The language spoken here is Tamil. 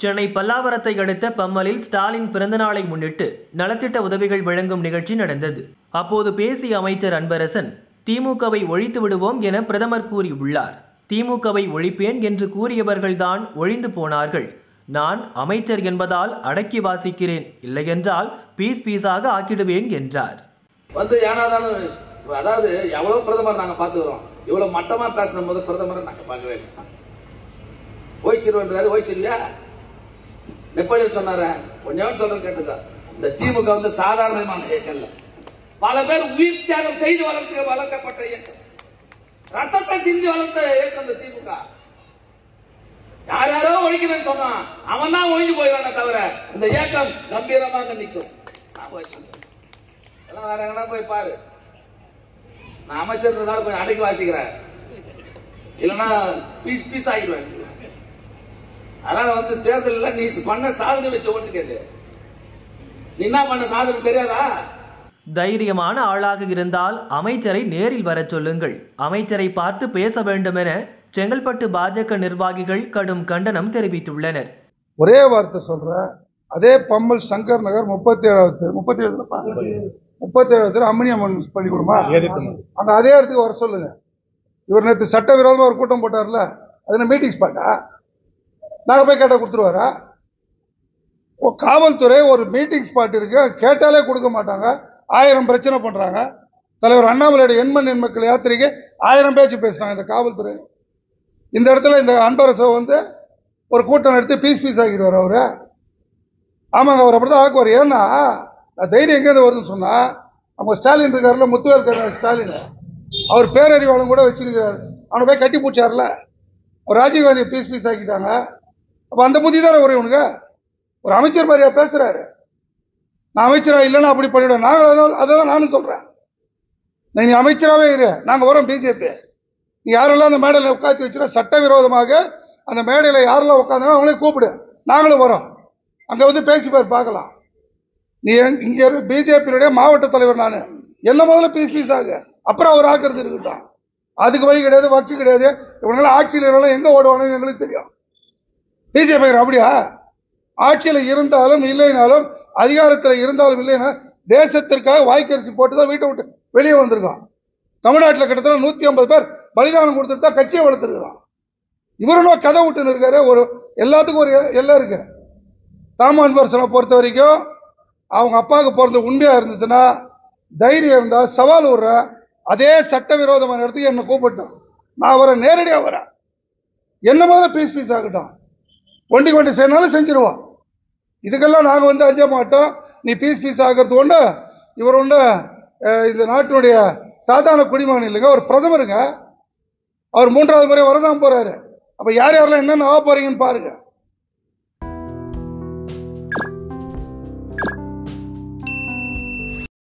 சென்னை பல்லாவரத்தை அடுத்த பம்மலில் ஸ்டாலின் பிறந்தநாளை முன்னிட்டு நலத்திட்ட உதவிகள் வழங்கும் நிகழ்ச்சி நடந்தது அப்போது பேசிய அமைச்சர் அன்பரசன் திமுகவை ஒழித்து விடுவோம் என பிரதமர் கூறியுள்ளார் திமுகவை ஒழிப்பேன் என்று கூறியவர்கள்தான் ஒழிந்து போனார்கள் நான் அமைச்சர் என்பதால் அடக்கி வாசிக்கிறேன் இல்லையென்றால் பீஸ் பீஸாக ஆக்கிடுவேன் என்றார் வந்து ஏனாதானு அதாவது எவ்வளவு பிரதமர் நாங்க பாத்துக்கிறோம் இவ்வளவு மட்டமா பேசின போது பிரதமரை நாங்க பார்க்கவே இல்லை ஓய்ச்சிருவன்றாரு ஓய்ச்சில்லையா நெப்போலியன் சொன்னார கொஞ்சம் சொல்றது கேட்டுக்க இந்த திமுக வந்து சாதாரணமான இயக்கம் இல்ல பல பேர் உயிர் தியாகம் செய்து வளர்த்து வளர்க்கப்பட்ட இயக்கம் ரத்தத்தை சிந்தி வளர்த்த இயக்கம் இந்த திமுக யார் யாரோ ஒழிக்கிறேன்னு சொன்னான் அவன் தான் ஒழிஞ்சு போயிடுவானே தவிர இந்த இயக்கம் கம்பீரமாக நிற்கும் நான் வச்சிருக்கேன். எல்லாம் வேற எங்கன்னா போய் பாரு நான் அமைச்சர் இருந்தாலும் கொஞ்சம் அடக்கி வாசிக்கிறேன் இல்லைன்னா பீஸ் பீஸ் ஆகிடுவேன் அதனால வந்து தேர்தலில் நீ பண்ண சாதனை வச்ச ஓட்டு கேட்டு நீ என்ன பண்ண சாதனை தெரியாதா தைரியமான ஆளாக இருந்தால் அமைச்சரை நேரில் வரச் சொல்லுங்கள் அமைச்சரை பார்த்து பேச வேண்டுமென செங்கல்பட்டு பாஜக நிர்வாகிகள் கடும் கண்டனம் தெரிவித்துள்ளனர் ஒரே வார்த்தை சொல்றேன் அதே பம்மல் சங்கர் நகர் முப்பத்தி ஏழாவது முப்பத்தி ஏழு முப்பத்தி ஏழாவது அம்மணி அம்மன் பள்ளிக்கூடமா அந்த அதே இடத்துக்கு வர சொல்லுங்க இவர் நேற்று சட்டவிரோதமா ஒரு கூட்டம் போட்டார்ல அது என்ன மீட்டிங் ஸ்பாட்டா நாங்க போய் கேட்டா கொடுத்துருவாரா ஓ காவல்துறை ஒரு மீட்டிங் ஸ்பாட் இருக்கு கேட்டாலே கொடுக்க மாட்டாங்க ஆயிரம் பிரச்சனை பண்றாங்க தலைவர் அண்ணாமலையோட எண்மண் எண்மக்கள் யாத்திரைக்கு ஆயிரம் பேச்சு பேசுறாங்க இந்த காவல்துறை இந்த இடத்துல இந்த அன்பரசை வந்து ஒரு கூட்டம் நடத்தி பீஸ் பீஸ் ஆக்கிடுவார் அவரு ஆமாங்க அவர் அப்படிதான் ஆக்குவார் ஏன்னா நான் தைரியம் எங்கேருந்து வருதுன்னு சொன்னா அவங்க ஸ்டாலின் இருக்காருல்ல முத்துவேல் கருணாநிதி ஸ்டாலின் அவர் பேரறிவாளன் கூட வச்சிருக்கிறாரு அவனை போய் கட்டி பூச்சார்ல அவர் ராஜீவ்காந்தி பீஸ் பீஸ் ஆக்கிட்டாங்க அப்ப அந்த புத்தி தானே வரும் இவனுக்கு ஒரு அமைச்சர் மாதிரியா பேசுறாரு நான் அமைச்சரா இல்லைன்னா அப்படி பண்ணிவிடுவேன் நாங்கள் அதனால அதை தான் நானும் சொல்றேன் நீ நீ அமைச்சராகவே இரு நாங்கள் வரோம் பிஜேபி நீ யாரெல்லாம் அந்த மேடையில் உட்காந்து வச்சுனா சட்டவிரோதமாக அந்த மேடையில் யாரெல்லாம் உட்காந்தாங்க அவங்களையும் கூப்பிடு நாங்களும் வரோம் அங்கே வந்து பேசி பார் பார்க்கலாம் நீ எங்க- இங்க இரு பிஜேபியுடைய மாவட்ட தலைவர் நான் என்ன முதல்ல பீஸ் பீஸ் ஆகு அப்புறம் அவர் ஆக்குறது இருக்கட்டும் அதுக்கு வழி கிடையாது வக்கு கிடையாது இவங்களாம் ஆட்சியில் இருந்தாலும் எங்க ஓடுவானுன்னு எங்களுக்கு தெரியும் பிஜேபி அப்படியா ஆட்சியில் இருந்தாலும் இல்லைனாலும் அதிகாரத்தில் இருந்தாலும் இல்லைன்னா தேசத்திற்காக வாய்க்கரிசி போட்டு தான் வீட்டை விட்டு வெளியே வந்திருக்கோம் தமிழ்நாட்டில் கிட்டத்தட்ட நூத்தி ஐம்பது பேர் பலிதானம் கொடுத்துட்டு தான் கட்சியை வளர்த்துருக்கிறோம் இவரும் கதை விட்டுன்னு இருக்காரு ஒரு எல்லாத்துக்கும் ஒரு எ- எல்லை இருக்கு தாமான் பர்சனை பொறுத்த வரைக்கும் அவங்க அப்பாவுக்கு பிறந்த உண்மையா இருந்ததுன்னா தைரியம் இருந்தா சவால் விடுறேன் அதே சட்டவிரோதமான இடத்துக்கு என்னை கூப்பிட்டோம் நான் வரேன் நேரடியாக வரேன் என்ன முதல்ல பீஸ் பீஸ் ஆகட்டும் ஒண்டி கொண்டு செய்யனாலும் செஞ்சிருவோம் இதுக்கெல்லாம் நாங்கள் வந்து அஞ்ச மாட்டோம் நீ பீஸ் பீஸ் ஆகிறது ஒன்று இவர் ஒன்று அஹ், இந்த நாட்டினுடைய சாதாரண குடிமகன் இல்லைங்க ஒரு பிரதமருங்க அவர் மூன்றாவது முறை வரதான் போறாரு அப்ப யார் யாரெல்லாம் என்னென்ன ஆக போறீங்கன்னு பாருங்க